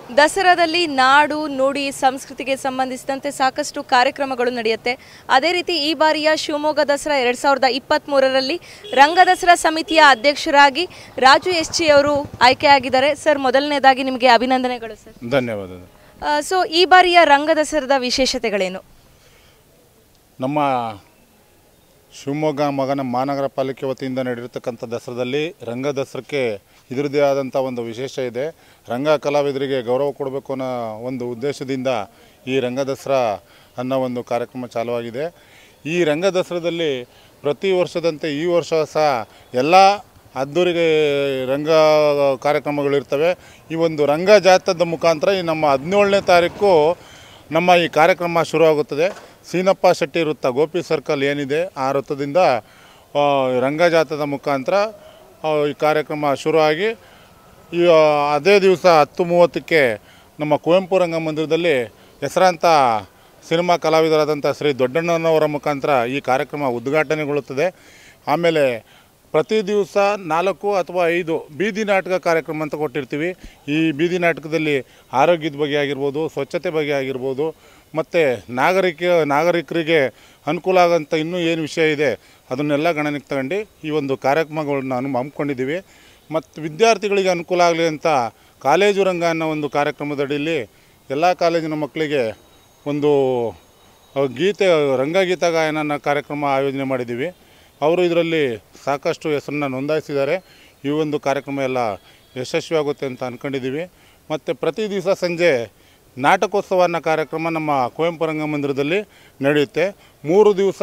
ದಸರಾದಲ್ಲಿ ನಾಡು ನುಡಿ ಸಂಸ್ಕೃತಿಗೆ ಸಂಬಂಧಿಸಿದಂತೆ ಸಾಕಷ್ಟು ಕಾರ್ಯಕ್ರಮಗಳು ನಡೆಯುತ್ತೆ ಅದೇ ರೀತಿ ಈ ಬಾರಿಯ ಶಿವಮೊಗ್ಗ ದಸರಾ ಎರಡು ಸಾವಿರದ ಇಪ್ಪತ್ತ್ಮೂರರಲ್ಲಿ ರಂಗ ದಸರಾ ಸಮಿತಿಯ ಅಧ್ಯಕ್ಷರಾಗಿ ರಾಜು ಎಸ್ ಜಿ ಅವರು ಆಯ್ಕೆಯಾಗಿದ್ದಾರೆ ಸರ್ ಮೊದಲನೇದಾಗಿ ನಿಮಗೆ ಅಭಿನಂದನೆಗಳು ಸರ್ ಧನ್ಯವಾದಗಳು ಸೊ ಈ ಬಾರಿಯ ರಂಗ ದಸರಾದ ವಿಶೇಷತೆಗಳೇನು ನಮ್ಮ ಶಿವಮೊಗ್ಗ ಮಗನ ಮಹಾನಗರ ಪಾಲಿಕೆ ವತಿಯಿಂದ ನಡೆದಿರ್ತಕ್ಕಂಥ ದಸರಾದಲ್ಲಿ ರಂಗ ದಸರಕ್ಕೆ ಇದರದೇ ಆದಂಥ ಒಂದು ವಿಶೇಷ ಇದೆ ರಂಗ ಕಲಾವಿದರಿಗೆ ಗೌರವ ಕೊಡಬೇಕು ಅನ್ನೋ ಒಂದು ಉದ್ದೇಶದಿಂದ ಈ ರಂಗ ದಸರಾ ಅನ್ನೋ ಒಂದು ಕಾರ್ಯಕ್ರಮ ಚಾಲುವಾಗಿದೆ ಈ ರಂಗ ದಸರಾದಲ್ಲಿ ಪ್ರತಿ ವರ್ಷದಂತೆ ಈ ವರ್ಷ ಸಹ ಎಲ್ಲ ಅದ್ದೂರಿಗೆ ರಂಗ ಕಾರ್ಯಕ್ರಮಗಳಿರ್ತವೆ ಈ ಒಂದು ರಂಗ ಜಾಥಾದ ಮುಖಾಂತರ ಈ ನಮ್ಮ ಹದಿನೇಳನೇ ತಾರೀಕು ನಮ್ಮ ಈ ಕಾರ್ಯಕ್ರಮ ಶುರುವಾಗುತ್ತದೆ ಸೀನಪ್ಪ ಶೆಟ್ಟಿ ವೃತ್ತ ಗೋಪಿ ಸರ್ಕಲ್ ಏನಿದೆ ಆ ವೃತ್ತದಿಂದ ಆ, ರಂಗಜಾತದ ಮುಖಾಂತರ ಆ, ಈ ಕಾರ್ಯಕ್ರಮ ಶುರುವಾಗಿ ಈ ಆ, ಅದೇ ದಿವಸ ಹತ್ತು ಮೂವತ್ತಕ್ಕೆ ನಮ್ಮ ಕುವೆಂಪು ರಂಗಮಂದಿರದಲ್ಲಿ ಹೆಸರಾಂತ ಸಿನಿಮಾ ಕಲಾವಿದರಾದಂಥ ಶ್ರೀ ದೊಡ್ಡಣ್ಣನವರ ಮುಖಾಂತರ ಈ ಕಾರ್ಯಕ್ರಮ ಉದ್ಘಾಟನೆಗೊಳ್ಳುತ್ತದೆ ಆಮೇಲೆ ಪ್ರತಿ ದಿವಸ ನಾಲ್ಕು ಅಥವಾ ಐದು ಬೀದಿ ನಾಟಕ ಕಾರ್ಯಕ್ರಮ ಅಂತ ಕೊಟ್ಟಿರ್ತೀವಿ ಈ ಬೀದಿ ನಾಟಕದಲ್ಲಿ ಆರೋಗ್ಯದ ಬಗ್ಗೆ ಆಗಿರ್ಬೋದು ಸ್ವಚ್ಛತೆ ಬಗ್ಗೆ ಆಗಿರ್ಬೋದು ಮತ್ತು ನಾಗರಿಕ ನಾಗರಿಕರಿಗೆ ಅನುಕೂಲ ಆಗೋಂಥ ಇನ್ನೂ ಏನು ವಿಷಯ ಇದೆ ಅದನ್ನೆಲ್ಲ ಗಣನೆಗೆ ತಗೊಂಡು ಈ ಒಂದು ಕಾರ್ಯಕ್ರಮಗಳನ್ನ ನಾನು ಹಮ್ಮಿಕೊಂಡಿದ್ದೀವಿ ಮತ್ತು ವಿದ್ಯಾರ್ಥಿಗಳಿಗೆ ಅನುಕೂಲ ಆಗಲಿ ಅಂತ ಕಾಲೇಜು ರಂಗ ಅನ್ನೋ ಒಂದು ಕಾರ್ಯಕ್ರಮದಡಿಯಲ್ಲಿ ಎಲ್ಲ ಕಾಲೇಜಿನ ಮಕ್ಕಳಿಗೆ ಒಂದು ಆ, ಗೀತೆ ರಂಗಗೀತ ಗಾಯನ ಅನ್ನೋ ಕಾರ್ಯಕ್ರಮ ಆಯೋಜನೆ ಮಾಡಿದ್ದೀವಿ ಅವರು ಇದರಲ್ಲಿ ಸಾಕಷ್ಟು ಹೆಸರನ್ನ ನೋಂದಾಯಿಸಿದ್ದಾರೆ ಈ ಒಂದು ಕಾರ್ಯಕ್ರಮ ಎಲ್ಲ ಯಶಸ್ವಿಯಾಗುತ್ತೆ ಅಂತ ಅಂದ್ಕೊಂಡಿದ್ದೀವಿ ಮತ್ತು ಪ್ರತಿ ದಿವಸ ಸಂಜೆ ನಾಟಕೋತ್ಸವ ಅನ್ನೋ ಕಾರ್ಯಕ್ರಮ ನಮ್ಮ ಕುವೆಂಪು ರಂಗಮಂದಿರದಲ್ಲಿ ನಡೆಯುತ್ತೆ ಮೂರು ದಿವಸ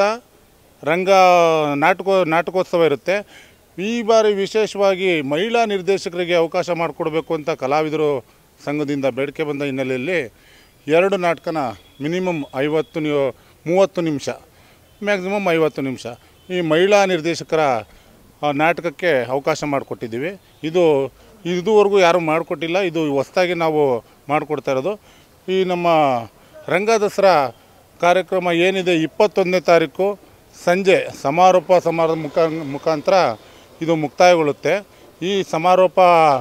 ರಂಗ ನಾಟಕ ನಾಟಕೋತ್ಸವ ಇರುತ್ತೆ ಈ ಬಾರಿ ವಿಶೇಷವಾಗಿ ಮಹಿಳಾ ನಿರ್ದೇಶಕರಿಗೆ ಅವಕಾಶ ಮಾಡಿಕೊಡ್ಬೇಕು ಅಂತ ಕಲಾವಿದರು ಸಂಘದಿಂದ ಬೇಡಿಕೆ ಬಂದ ಹಿನ್ನೆಲೆಯಲ್ಲಿ ಎರಡು ನಾಟಕನ ಮಿನಿಮಮ್ ಐವತ್ತು ನಿ ಮೂವತ್ತು ನಿಮಿಷ ಮ್ಯಾಕ್ಸಿಮಮ್ ಐವತ್ತು ನಿಮಿಷ ಈ ಮಹಿಳಾ ನಿರ್ದೇಶಕರ ಆ, ನಾಟಕಕ್ಕೆ ಅವಕಾಶ ಮಾಡಿಕೊಟ್ಟಿದ್ದೀವಿ ಇದು ಇದುವರೆಗೂ ಯಾರೂ ಮಾಡಿಕೊಟ್ಟಿಲ್ಲ ಇದು ಹೊಸ್ದಾಗಿ ನಾವು ಮಾಡಿಕೊಡ್ತಾ ಇರೋದು ಈ ನಮ್ಮ ರಂಗ ದಸರಾ ಕಾರ್ಯಕ್ರಮ ಏನಿದೆ ಇಪ್ಪತ್ತೊಂದನೇ ತಾರೀಕು ಸಂಜೆ ಸಮಾರೋಪ ಸಮಾರಂಭ ಮುಖ ಮುಖಾಂತರ ಇದು ಮುಕ್ತಾಯಗೊಳ್ಳುತ್ತೆ ಈ ಸಮಾರೋಪ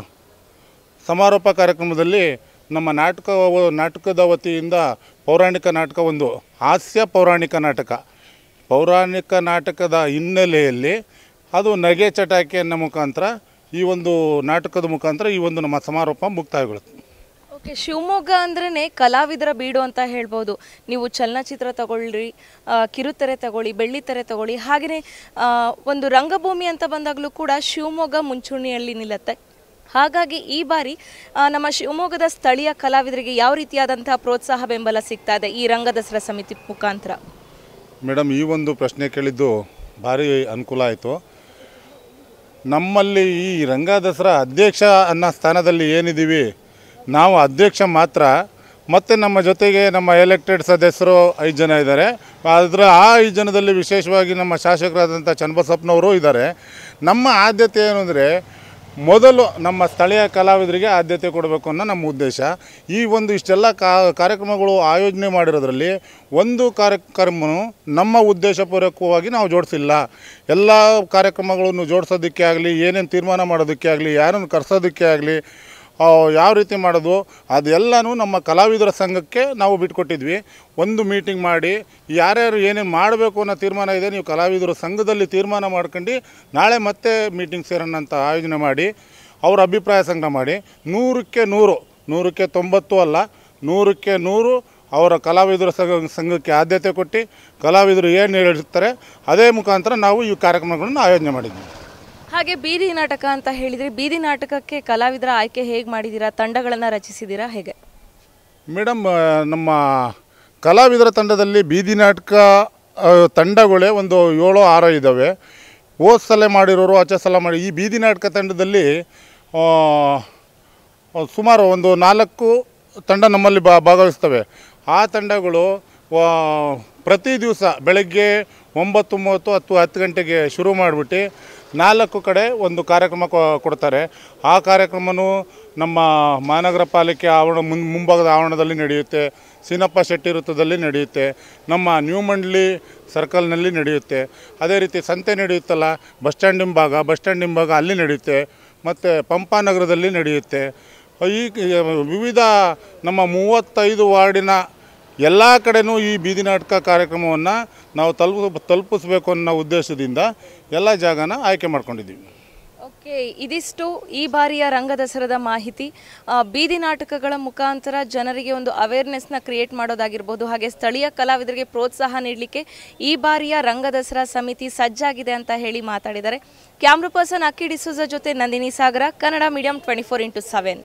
ಸಮಾರೋಪ ಕಾರ್ಯಕ್ರಮದಲ್ಲಿ ನಮ್ಮ ನಾಟಕ ನಾಟಕದ ವತಿಯಿಂದ ಪೌರಾಣಿಕ ನಾಟಕ ಒಂದು ಹಾಸ್ಯ ಪೌರಾಣಿಕ ನಾಟಕ ಪೌರಾಣಿಕ ನಾಟಕದ ಹಿನ್ನೆಲೆಯಲ್ಲಿ ಅದು ನಗೆ ಚಟಾಕಿ ಅನ್ನೋ ಮುಖಾಂತರ ಈ ಒಂದು ನಾಟಕದ ಮುಖಾಂತರ ಈ ಒಂದು ನಮ್ಮ ಸಮಾರೋಪ ಮುಕ್ತಾಯಗೊಳ್ಳುತ್ತೆ ಓಕೆ ಶಿವಮೊಗ್ಗ ಅಂದ್ರೇ ಕಲಾವಿದರ ಬೀಡು ಅಂತ ಹೇಳ್ಬೋದು ನೀವು ಚಲನಚಿತ್ರ ತಗೊಳ್ಳಿ ಆ, ಕಿರುತೆರೆ ತಗೊಳ್ಳಿ ಬೆಳ್ಳಿತೆರೆ ತಗೊಳ್ಳಿ ಹಾಗೆಯೇ ಆ, ಒಂದು ರಂಗಭೂಮಿ ಅಂತ ಬಂದಾಗಲೂ ಕೂಡ ಶಿವಮೊಗ್ಗ ಮುಂಚೂಣಿಯಲ್ಲಿ ನಿಲ್ಲುತ್ತೆ ಹಾಗಾಗಿ ಈ ಬಾರಿ ಆ, ನಮ್ಮ ಶಿವಮೊಗ್ಗದ ಸ್ಥಳೀಯ ಕಲಾವಿದರಿಗೆ ಯಾವ ರೀತಿಯಾದಂತಹ ಪ್ರೋತ್ಸಾಹ ಬೆಂಬಲ ಸಿಗ್ತಾ ಇದೆ ಈ ರಂಗ ದಸರಾ ಸಮಿತಿ ಮುಖಾಂತರ ಮೇಡಮ್ ಈ ಒಂದು ಪ್ರಶ್ನೆ ಕೇಳಿದ್ದು ಭಾರಿ ಅನುಕೂಲ ಆಯಿತು ನಮ್ಮಲ್ಲಿ ಈ ರಂಗ ದಸರಾ ಅಧ್ಯಕ್ಷ ಅನ್ನೋ ಸ್ಥಾನದಲ್ಲಿ ಏನಿದ್ದೀವಿ ನಾವು ಅಧ್ಯಕ್ಷ ಮಾತ್ರ ಮತ್ತು ನಮ್ಮ ಜೊತೆಗೆ ನಮ್ಮ ಎಲೆಕ್ಟೆಡ್ ಸದಸ್ಯರು ಐದು ಜನ ಇದ್ದಾರೆ ಅದರ ಆ ಐದು ಜನದಲ್ಲಿ ವಿಶೇಷವಾಗಿ ನಮ್ಮ ಶಾಸಕರಾದಂಥ ಚನ್ನಬಸಪ್ಪನವರು ಇದ್ದಾರೆ ನಮ್ಮ ಆದ್ಯತೆ ಏನು ಅಂದರೆ ಮೊದಲು ನಮ್ಮ ಸ್ಥಳೀಯ ಕಲಾವಿದರಿಗೆ ಆದ್ಯತೆ ಕೊಡಬೇಕು ಅನ್ನೋ ನಮ್ಮ ಉದ್ದೇಶ ಈ ಒಂದು ಇಷ್ಟೆಲ್ಲ ಕಾ ಕಾರ್ಯಕ್ರಮಗಳು ಆಯೋಜನೆ ಮಾಡಿರೋದ್ರಲ್ಲಿ ಒಂದು ಕಾರ್ಯಕ್ರಮನು ನಮ್ಮ ಉದ್ದೇಶಪೂರ್ವಕವಾಗಿ ನಾವು ಜೋಡಿಸಿಲ್ಲ ಎಲ್ಲ ಕಾರ್ಯಕ್ರಮಗಳನ್ನು ಜೋಡಿಸೋದಕ್ಕೆ ಆಗಲಿ ಏನೇನು ತೀರ್ಮಾನ ಮಾಡೋದಕ್ಕೆ ಆಗಲಿ ಯಾರನ್ನು ಕರೆಸೋದಕ್ಕೆ ಆಗಲಿ ಆ, ಯಾವ ರೀತಿ ಮಾಡೋದು ಅದೆಲ್ಲನೂ ನಮ್ಮ ಕಲಾವಿದರ ಸಂಘಕ್ಕೆ ನಾವು ಬಿಟ್ಕೊಟ್ಟಿದ್ವಿ ಒಂದು ಮೀಟಿಂಗ್ ಮಾಡಿ ಯಾರ್ಯಾರು ಏನೇನು ಮಾಡಬೇಕು ಅನ್ನೋ ತೀರ್ಮಾನ ಇದೆ ನೀವು ಕಲಾವಿದರ ಸಂಘದಲ್ಲಿ ತೀರ್ಮಾನ ಮಾಡ್ಕೊಂಡು ನಾಳೆ ಮತ್ತೆ ಮೀಟಿಂಗ್ ಸೇರೋಣ ಅಂತ ಆಯೋಜನೆ ಮಾಡಿ ಅವ್ರ ಅಭಿಪ್ರಾಯ ಸಂಗ್ರಹ ಮಾಡಿ ನೂರಕ್ಕೆ ನೂರು ನೂರಕ್ಕೆ ತೊಂಬತ್ತು ಅಲ್ಲ ನೂರಕ್ಕೆ ನೂರು ಅವರ ಕಲಾವಿದರ ಸಂಘ ಸಂಘಕ್ಕೆ ಆದ್ಯತೆ ಕೊಟ್ಟು ಕಲಾವಿದರು ಏನು ಹೇಳಿರ್ತಾರೆ ಅದೇ ಮುಖಾಂತರ ನಾವು ಈ ಕಾರ್ಯಕ್ರಮಗಳನ್ನು ಆಯೋಜನೆ ಮಾಡಿದ್ವಿ ಹಾಗೆ ಬೀದಿ ನಾಟಕ ಅಂತ ಹೇಳಿದರೆ ಬೀದಿ ನಾಟಕಕ್ಕೆ ಕಲಾವಿದರ ಆಯ್ಕೆ ಹೇಗೆ ಮಾಡಿದ್ದೀರಾ ತಂಡಗಳನ್ನು ರಚಿಸಿದ್ದೀರಾ ಹೇಗೆ ಮೇಡಮ್ ಆ, ನಮ್ಮ ಕಲಾವಿದರ ತಂಡದಲ್ಲಿ ಬೀದಿ ನಾಟಕ ಆ, ತಂಡಗಳೇ ಒಂದು ಏಳು ಆರು ಇದ್ದಾವೆ ಹೋದ ಸಲ ಮಾಡಿರೋರು ಆಚೆ ಸಲ ಮಾಡಿ ಈ ಬೀದಿ ನಾಟಕ ತಂಡದಲ್ಲಿ ಆ, ಆ, ಸುಮಾರು ಒಂದು ನಾಲ್ಕು ತಂಡ ನಮ್ಮಲ್ಲಿ ಬಾ ಭಾಗವಹಿಸ್ತವೆ ಆ ತಂಡಗಳು ಆ, ಪ್ರತಿ ದಿವಸ ಬೆಳಗ್ಗೆ ಒಂಬತ್ತು ಮೂವತ್ತು ಹತ್ತು ಹತ್ತು ಗಂಟೆಗೆ ಶುರು ಮಾಡಿಬಿಟ್ಟು ನಾಲ್ಕು ಕಡೆ ಒಂದು ಕಾರ್ಯಕ್ರಮ ಕೊ- ಕೊಡ್ತಾರೆ ಆ ಕಾರ್ಯಕ್ರಮನೂ ನಮ್ಮ ಮಹಾನಗರ ಪಾಲಿಕೆ ಆವರಣ ಮುನ್ ಮುಂಭಾಗದ ಆವರಣದಲ್ಲಿ ನಡೆಯುತ್ತೆ ಸೀನಪ್ಪ ಶೆಟ್ಟಿ ವೃತ್ತದಲ್ಲಿ ನಡೆಯುತ್ತೆ ನಮ್ಮ ನ್ಯೂ ಮಂಡ್ಲಿ ಸರ್ಕಲ್ನಲ್ಲಿ ನಡೆಯುತ್ತೆ ಅದೇ ರೀತಿ ಸಂತೆ ನಡೆಯುತ್ತಲ್ಲ ಬಸ್ ಸ್ಟ್ಯಾಂಡ್ ಹಿಂಭಾಗ ಬಸ್ ಸ್ಟ್ಯಾಂಡ್ ಹಿಂಭಾಗ ಅಲ್ಲಿ ನಡೆಯುತ್ತೆ ಮತ್ತು ಪಂಪಾನಗರದಲ್ಲಿ ನಡೆಯುತ್ತೆ ಈ ವಿವಿಧ ನಮ್ಮ ಮೂವತ್ತೈದು ವಾರ್ಡಿನ ಎಲ್ಲ ಕಡೆನೂ ಈ ಬೀದಿ ನಾಟಕ ಕಾರ್ಯಕ್ರಮವನ್ನು ನಾವು ತಲುಪ ತಲುಪಿಸ್ಬೇಕು ಅನ್ನೋ ಉದ್ದೇಶದಿಂದ ಎಲ್ಲ ಜಾಗನ ಆಯ್ಕೆ ಮಾಡ್ಕೊಂಡಿದ್ದೀವಿ ಓಕೆ ಇದಿಷ್ಟು ಈ ಬಾರಿಯ ರಂಗದಸರದ ಮಾಹಿತಿ ಆ, ಬೀದಿ ನಾಟಕಗಳ ಮುಖಾಂತರ ಜನರಿಗೆ ಒಂದು ಅವೇರ್ನೆಸ್ನ ಕ್ರಿಯೇಟ್ ಮಾಡೋದಾಗಿರ್ಬೋದು ಹಾಗೆ ಸ್ಥಳೀಯ ಕಲಾವಿದರಿಗೆ ಪ್ರೋತ್ಸಾಹ ನೀಡಲಿಕ್ಕೆ ಈ ಬಾರಿಯ ರಂಗದಸರಾ ಸಮಿತಿ ಸಜ್ಜಾಗಿದೆ ಅಂತ ಹೇಳಿ ಮಾತಾಡಿದ್ದಾರೆ ಕ್ಯಾಮ್ರಾ ಪರ್ಸನ್ ಅಕ್ಕಿ ಡಿಸೋಜ ಜೊತೆ Nandini Sagara Kannada medium twenty four into seven